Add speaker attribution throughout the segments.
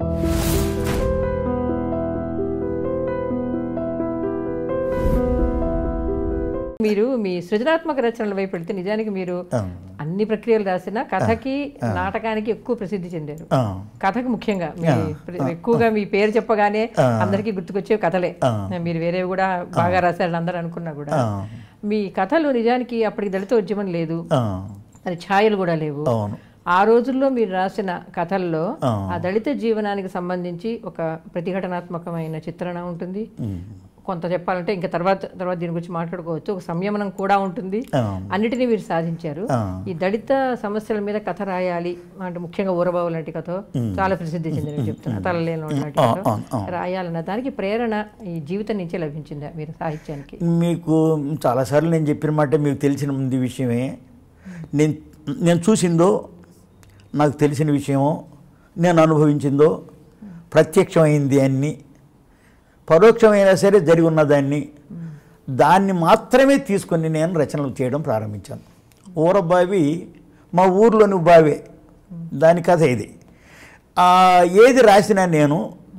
Speaker 1: మీరు మీ సృజనాత్మక రచనల వైపు వెళ్తే నిజానికి మీరు
Speaker 2: ఆ,
Speaker 1: అన్ని ప్రక్రియలు రాసిన కథకి నాటకానికి ఎక్కువ ప్రసిద్ధి చెందారు
Speaker 2: ఆ,
Speaker 1: కథకు ముఖ్యంగా మీ ప్ర- ఎక్కువగా మీ పేరు చెప్పగానే అందరికీ గుర్తుకొచ్చే కథలే మీరు వేరేవి కూడా బాగా రాశారని అందరూ అనుకున్నా కూడా
Speaker 2: ఆ,
Speaker 1: మీ కథలు నిజానికి అప్పటికి దళిత ఉద్యమం లేదు
Speaker 2: ఆ,
Speaker 1: అది ఛాయలు కూడా లేవు
Speaker 2: అవును
Speaker 1: ఆ రోజుల్లో మీరు రాసిన కథల్లో
Speaker 2: ఆ.
Speaker 1: ఆ దళిత జీవనానికి సంబంధించి ఒక ప్రతిఘటనాత్మకమైన చిత్రణ ఉంటుంది కొంత చెప్పాలంటే ఇంకా తర్వాత తర్వాత దీని గురించి మాట్లాడుకోవచ్చు ఒక సంయమనం కూడా ఉంటుంది
Speaker 2: ఆ,
Speaker 1: అన్నిటినీ మీరు సాధించారు
Speaker 2: ఆ.
Speaker 1: ఈ దళిత సమస్యల మీద కథ రాయాలి అంటే ముఖ్యంగా ఊరబావు లాంటి కథ చాలా ప్రసిద్ధి చెందిన చెప్తున్నా తలలేని వాడు లాంటి కథ
Speaker 2: ఆ, ఆ.
Speaker 1: రాయాలన్న దానికి ప్రేరణ ఈ జీవితం నుంచే లభించిందా మీరు సాహిత్యానికి
Speaker 2: మీకు చాలాసార్లు నేను చెప్పిన మాట మీకు తెలిసిన ముందు విషయమే నేను నేను చూసిందో నాకు తెలిసిన విషయమో నేను అనుభవించిందో ప్రత్యక్షమైంది అన్ని పరోక్షమైనా సరే జరిగి ఉన్నదాన్ని దాన్ని మాత్రమే తీసుకొని నేను రచనలు చేయడం ప్రారంభించాను ఊరబావి మా ఊర్లోని బావే దాని కథ ఇది ఆ, ఏది రాసినా నేను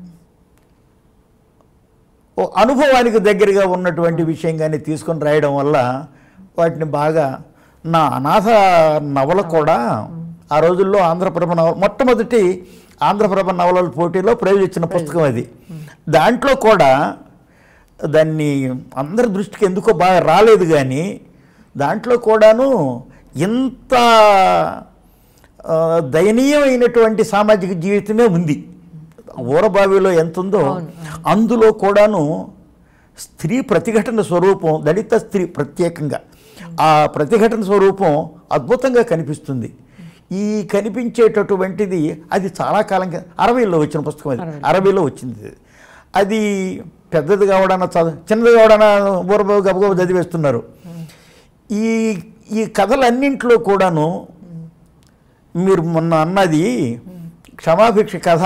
Speaker 2: ఓ అనుభవానికి దగ్గరగా ఉన్నటువంటి విషయంగానే తీసుకొని రాయడం వల్ల వాటిని బాగా నా అనాథ నవల కూడా ఆ రోజుల్లో ఆంధ్రప్రభ నవల మొట్టమొదటి ఆంధ్రప్రభ నవలల పోటీలో ప్రైజ్ ఇచ్చిన పుస్తకం అది దాంట్లో కూడా దాన్ని అందరి దృష్టికి ఎందుకో బాగా రాలేదు కానీ దాంట్లో కూడాను ఇంత ఆ, దయనీయమైనటువంటి సామాజిక జీవితమే ఉంది ఊరబావిలో ఎంత ఉందో అందులో కూడాను స్త్రీ ప్రతిఘటన స్వరూపం దళిత స్త్రీ ప్రత్యేకంగా ఆ ప్రతిఘటన స్వరూపం అద్భుతంగా కనిపిస్తుంది ఈ కనిపించేటటువంటిది అది చాలా కాలం కింద- అరవైలో వచ్చిన పుస్తకం అది అరవైలో వచ్చింది అది. అది పెద్దది కావడాన చదువు చిన్నది కావడాన ఊరబావి గబగబ చదివేస్తున్నారు ఈ ఈ కథలన్నింటిలో కూడాను మీరు మొన్న అన్నది క్షమాభిక్ష కథ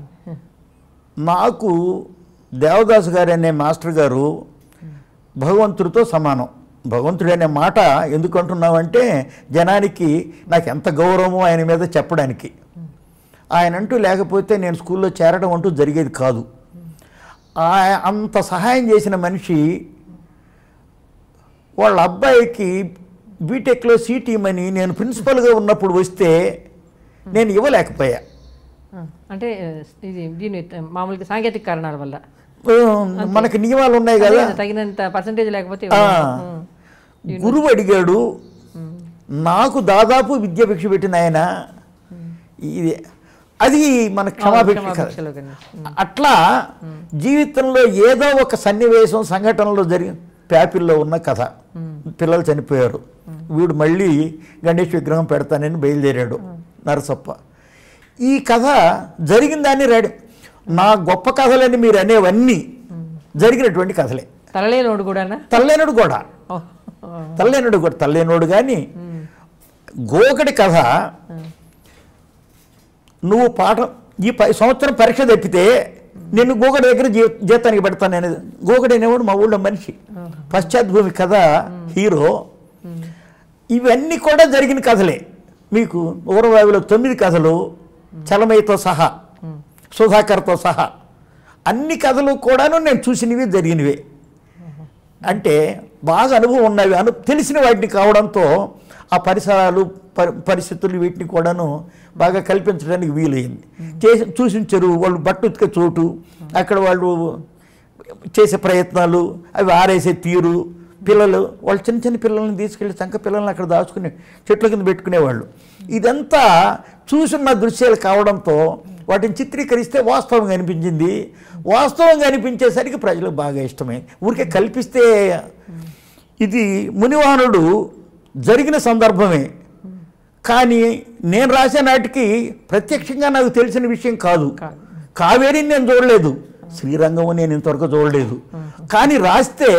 Speaker 2: నాకు దేవదాస్ గారు అనే మాస్టర్ గారు భగవంతుడితో సమానం భగవంతుడు అనే మాట ఎందుకు అంటున్నామంటే జనానికి నాకు ఎంత గౌరవమో ఆయన మీద చెప్పడానికి ఆయన అంటూ లేకపోతే నేను స్కూల్లో చేరడం అంటూ జరిగేది కాదు ఆ- అంత సహాయం చేసిన మనిషి వాళ్ళ అబ్బాయికి బీటెక్లో సీట్ ఇమ్మని నేను ప్రిన్సిపల్గా ఉన్నప్పుడు వస్తే నేను ఇవ్వలేకపోయా
Speaker 1: ఆ, అంటే ఆ, ఇది దీని మామూలుగా సాంకేతిక కారణాల వల్ల
Speaker 2: ఆ, మనకి నియమాలు ఉన్నాయి
Speaker 1: అదే
Speaker 2: కదా
Speaker 1: కదా, తగినంత పర్సంటేజ్ లేకపోతే
Speaker 2: ఆ,
Speaker 1: ఇవ్వలేము. ఉం.
Speaker 2: గురువు అడిగాడు నాకు దాదాపు విద్యాభిక్ష పెట్టిన ఆయన ఇది అది మన క్షమాభిక్ష కదా
Speaker 1: క్షమాభిక్షలో కన్నా.
Speaker 2: అట్లా జీవితంలో ఏదో ఒక సన్నివేశం సంఘటనలో జరిగిన ప్యాపిల్లో ఉన్న కథ పిల్లలు చనిపోయారు వీడు మళ్ళీ గణేష్ విగ్రహం పెడతానని బయలుదేరాడు నరసప్ప ఈ కథ జరిగిన దాన్ని రెడీ నా గొప్ప కథలని మీరు అనేవన్నీ జరిగినటువంటి కథలే
Speaker 1: తలలేనోడు కూడానా
Speaker 2: తల్లేనుడు కూడా
Speaker 1: ఓ, ఓ.
Speaker 2: తల్లేనుడు కూడా తల్లేనుడు కానీ గోకటి కథ నువ్వు పాఠం ఈ పై సంవత్సరం పరీక్ష తప్పితే నిన్ను గోకడి దగ్గర జీ జీతానికి పెడతాను అనేది గోకడి అనేవాడు మా ఊళ్ళో మనిషి పశ్చాత్భూమి కథ హీరో ఇవన్నీ కూడా జరిగిన కథలే మీకు ఊరవావిలో తొమ్మిది కథలు చలమయ్యతో సహా సుధాకర్తో సహా అన్ని కథలు కూడాను నేను చూసినవి జరిగినవే అంటే బాగా అనుభవం ఉన్నవి అను తెలిసిన వాటిని కావడంతో ఆ పరిసరాలు పరి పరిస్థితులు వీటిని కూడాను బాగా కల్పించడానికి వీలైంది చేసి చూసిన చెరువు వాళ్ళు బట్ట ఉతికే చోటు అక్కడ వాళ్ళు చేసే ప్రయత్నాలు అవి ఆరేసే తీరు పిల్లలు వాళ్ళు చిన్న చిన్న పిల్లల్ని తీసుకెళ్ళి సంక పిల్లల్ని అక్కడ దాచుకుని చెట్ల కింద పెట్టుకునేవాళ్ళు ఇదంతా చూసున్న దృశ్యాలు కావడంతో వాటిని చిత్రీకరిస్తే వాస్తవంగా అనిపించింది వాస్తవంగా అనిపించేసరికి ప్రజలకు బాగా ఇష్టమైంది ఊరికే కల్పిస్తే ఇది మునివాహనుడు జరిగిన సందర్భమే కానీ నేను రాసే నాటికి ప్రత్యక్షంగా నాకు తెలిసిన విషయం కాదు
Speaker 1: కాదు.
Speaker 2: కావేరిని నేను చూడలేదు శ్రీరంగం నేను ఇంతవరకు చూడలేదు కానీ రాస్తే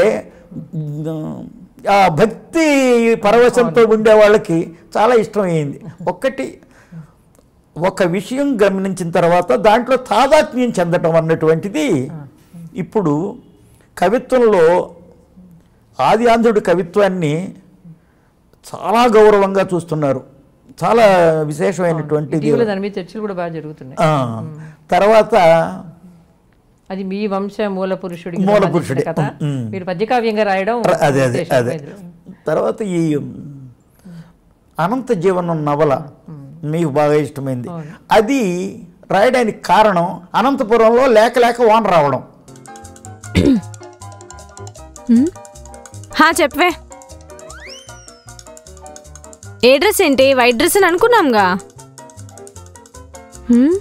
Speaker 2: ఆ భక్తి పరవశంతో ఉండే వాళ్ళకి చాలా ఇష్టమైంది ఒక్కటి ఒక విషయం గమనించిన తర్వాత దాంట్లో తాదాత్మ్యం చెందటం అన్నటువంటిది ఇప్పుడు కవిత్వంలో ఆది ఆంధ్రుడి కవిత్వాన్ని చాలా గౌరవంగా చూస్తున్నారు చాలా విశేషమైనటువంటిది
Speaker 1: ఇటీవల దాని మీద చర్చలు కూడా బాగా జరుగుతున్నాయి
Speaker 2: ఆ, తర్వాత
Speaker 1: అది మీ వంశ మూల పురుషుడికి
Speaker 2: మూల
Speaker 1: సంబంధించిన
Speaker 2: పురుషుడి.
Speaker 1: కథ
Speaker 2: ఉమ్.
Speaker 1: మీరు పద్యకావ్యంగా రాయడం
Speaker 2: అదే అదే
Speaker 1: ఉద్దేశం
Speaker 2: అదే
Speaker 1: లేదు.
Speaker 2: తర్వాత ఈ అనంత జీవనం నవల మీకు బాగా ఇష్టమైంది
Speaker 1: అవును.
Speaker 2: అది రాయడానికి కారణం అనంతపురంలో లేక లేక వాన రావడం
Speaker 3: హ్మ్? హా చెప్పవే ఏ డ్రెస్ ఏంటి వైట్ డ్రెస్ అని అనుకున్నాంగా హ్మ్?